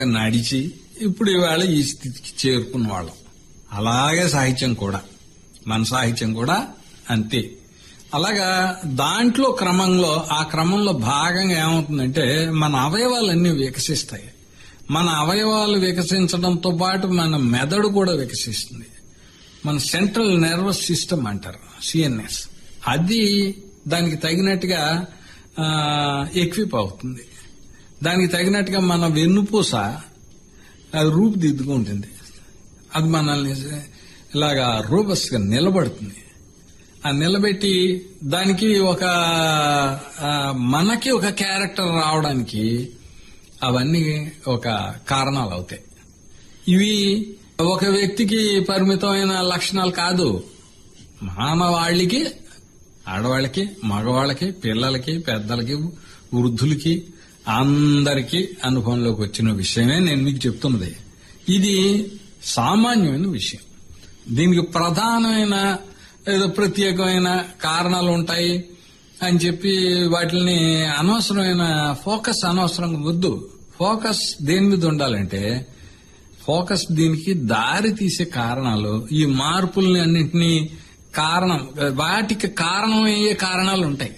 నడిచి ఇప్పుడు ఇవాళ ఈ స్థితికి చేరుకున్న వాళ్ళం అలాగే సాహిత్యం కూడా మన సాహిత్యం కూడా అంతే అలాగా దాంట్లో క్రమంలో ఆ క్రమంలో భాగంగా ఏమవుతుందంటే మన అవయవాలన్నీ వికసిస్తాయి మన అవయవాలు వికసించడంతో పాటు మన మెదడు కూడా వికసిస్తుంది మన సెంట్రల్ నర్వస్ సిస్టమ్ అంటారు సిఎన్ఎస్ అది దానికి తగినట్టుగా ఎక్విప్ అవుతుంది దానికి తగినట్టుగా మన వెన్నుపూస అది రూపుదిద్దుకుంటుంది అది మనల్ని ఇలాగా రూపస్ గా నిలబడుతుంది ఆ నిలబెట్టి దానికి ఒక ఆ, మనకి ఒక క్యారెక్టర్ రావడానికి అవన్నీ ఒక కారణాలు అవుతాయి ఇవి ఒక వ్యక్తికి పరిమితమైన లక్షణాలు కాదు మానవాళికి ఆడవాళ్ళకి మగవాళ్ళకి పిల్లలకి పెద్దలకి వృద్ధులకి అందరికీ అనుభవంలోకి వచ్చిన విషయమే నేను మీకు చెప్తున్నది ఇది సామాన్యమైన విషయం దీనికి ప్రధానమైన ఏదో ప్రత్యేకమైన కారణాలు ఉంటాయి అని చెప్పి వాటిని అనవసరమైన ఫోకస్ అనవసరంగా వద్దు ఫోకస్ దేని మీద ఉండాలంటే ఫోకస్ దీనికి దారి తీసే కారణాలు ఈ మార్పుల్ని అన్నింటినీ కారణం వాటికి కారణమయ్యే కారణాలు ఉంటాయి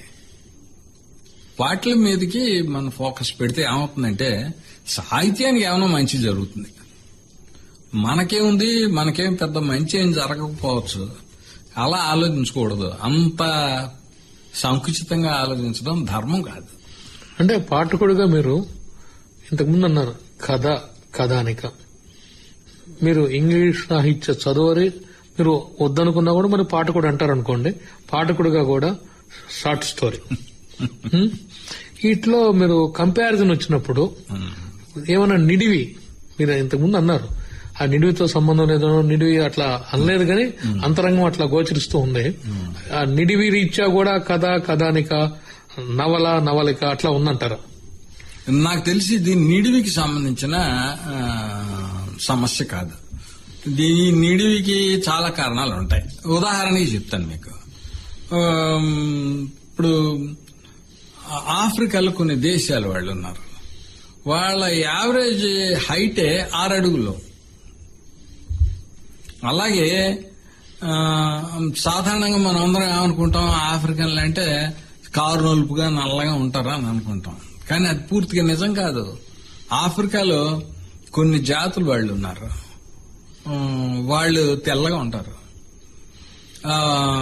వాటి మీదకి మనం ఫోకస్ పెడితే ఏమవుతుందంటే సాహిత్యానికి ఏమైనా మంచి జరుగుతుంది మనకేముంది మనకేం పెద్ద మంచి ఏం జరగకపోవచ్చు అలా ఆలోచించకూడదు అంత సంకుచితంగా ఆలోచించడం ధర్మం కాదు అంటే పాఠకుడిగా మీరు ఇంతకుముందు అన్నారు కథ కథానిక మీరు ఇంగ్లీష్ సాహిత్య చదువరి మీరు వద్దనుకున్నా కూడా మరి పాఠకుడు అంటారు అనుకోండి పాఠకుడిగా కూడా షార్ట్ స్టోరీ హ్మ్? వీటిలో మీరు కంపారిజన్ వచ్చినప్పుడు ఏమైనా నిడివి మీరు ఇంతకుముందు అన్నారు ఆ నిడివితో సంబంధం లేదో నిడివి అట్లా అనలేదు కానీ అంతరంగం అట్లా గోచరిస్తూ ఉంది ఆ నిడివి రీత్యా కూడా కథ కథానిక నవల నవలిక అట్లా ఉందంటారా నాకు తెలిసి ఇది నిడివికి సంబంధించిన ఆ, సమస్య కాదు ఈ నిడివికి చాలా కారణాలు ఉంటాయి ఉదాహరణకి చెప్తాను మీకు ఆమ్, ఇప్పుడు ఆఫ్రికాలో కొన్ని దేశాల వాళ్ళు ఉన్నారు వాళ్ళ యావరేజ్ హైటే ఆరు అడుగులు అలాగే ఆ, సాధారణంగా మనం అందరం ఏమనుకుంటాం ఆఫ్రికన్లు అంటే కారు నలుపుగా నల్లగా ఉంటారా అని అనుకుంటాం కానీ అది పూర్తిగా నిజం కాదు ఆఫ్రికాలో కొన్ని జాతులు వాళ్ళు ఉన్నారు ఆ, వాళ్ళు తెల్లగా ఉంటారు ఆ,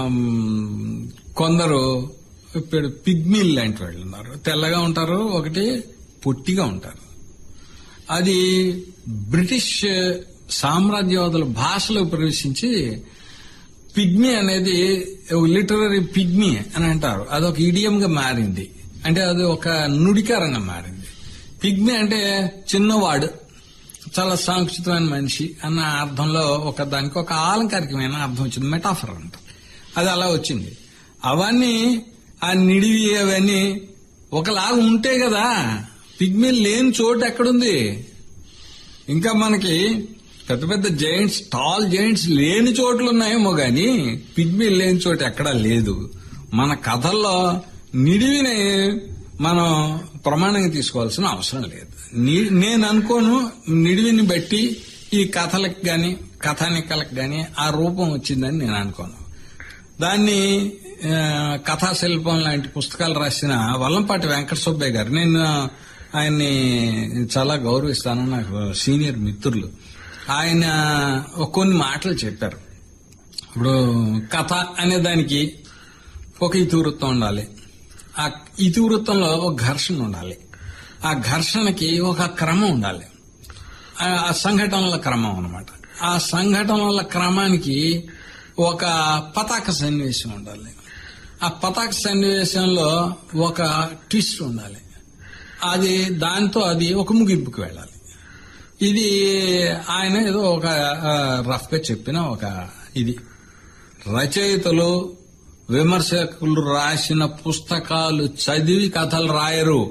కొందరు ఇప్పుడు పిగ్మీల్ లాంటి వాళ్ళు ఉన్నారు తెల్లగా ఉంటారు ఒకటి పొట్టిగా ఉంటారు అది బ్రిటిష్ సామ్రాజ్యవాదుల భాషలో ప్రవేశించి పిగ్మీ అనేది లిటరరీ పిగ్మీ అని అంటారు అదొక ఇడియం గా మారింది అంటే అది ఒక నుడికారంగా మారింది పిగ్మీ అంటే చిన్నవాడు చాలా సాంకుచితమైన మనిషి అన్న అర్థంలో ఒక దానికి ఒక ఆలంకారికమైన అర్థం వచ్చింది మెటాఫర్ అంట అది అలా వచ్చింది అవన్నీ ఆ నిడివి అవన్నీ ఒకలాగా ఉంటే కదా పిగ్మీ లేని చోటు ఎక్కడుంది ఇంకా మనకి పెద్ద పెద్ద జైంట్స్ టాల్ జైంట్స్ లేని చోట్లు ఉన్నాయేమో గాని పిగ్మీ లేని చోటు ఎక్కడా లేదు మన కథల్లో నిడివిని మనం ప్రమాణంగా తీసుకోవాల్సిన అవసరం లేదు ని- నేను అనుకోను నిడివిని బట్టి ఈ కథలకు గాని కథానికలకు గాని ఆ రూపం వచ్చిందని నేను అనుకోను దాన్ని ఆ, కథాశిల్పం లాంటి పుస్తకాలు రాసిన వల్లంపాటి వెంకట సుబ్బయ్య గారు నేను ఆయన్ని చాలా గౌరవిస్తాను నాకు సీనియర్ మిత్రులు ఆయన కొన్ని మాటలు చెప్పారు ఇప్పుడు కథ అనే దానికి ఒక ఇతివృత్తం ఉండాలి ఆ ఇతివృత్తంలో ఒక ఘర్షణ ఉండాలి ఆ ఘర్షణకి ఒక క్రమం ఉండాలి ఆ ఆ సంఘటనల క్రమం అన్నమాట ఆ సంఘటనల క్రమానికి ఒక పతాక సన్నివేశం ఉండాలి ఆ పతాక సన్నివేశంలో ఒక ట్విస్ట్ ఉండాలి అది దాంతో అది ఒక ముగింపుకి వెళ్ళాలి ఇది ఆయన ఏదో ఒక రఫ్ గా చెప్పిన ఒక ఇది రచయితలు విమర్శకులు రాసిన పుస్తకాలు చదివి కథలు రాయరు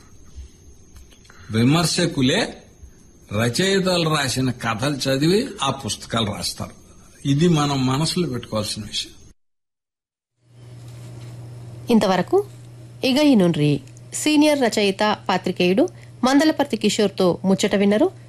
విమర్శకులే రచయితలు రాసిన కథలు చదివి ఆ పుస్తకాలు రాస్తారు ఇది మనం మనసులో పెట్టుకోవాల్సిన విషయం ఇంతవరకు ఇగ ఈ నుండ్రి సీనియర్ రచయిత పాత్రికేయుడు మందలపర్తి కిషోర్తో ముచ్చట విన్నరు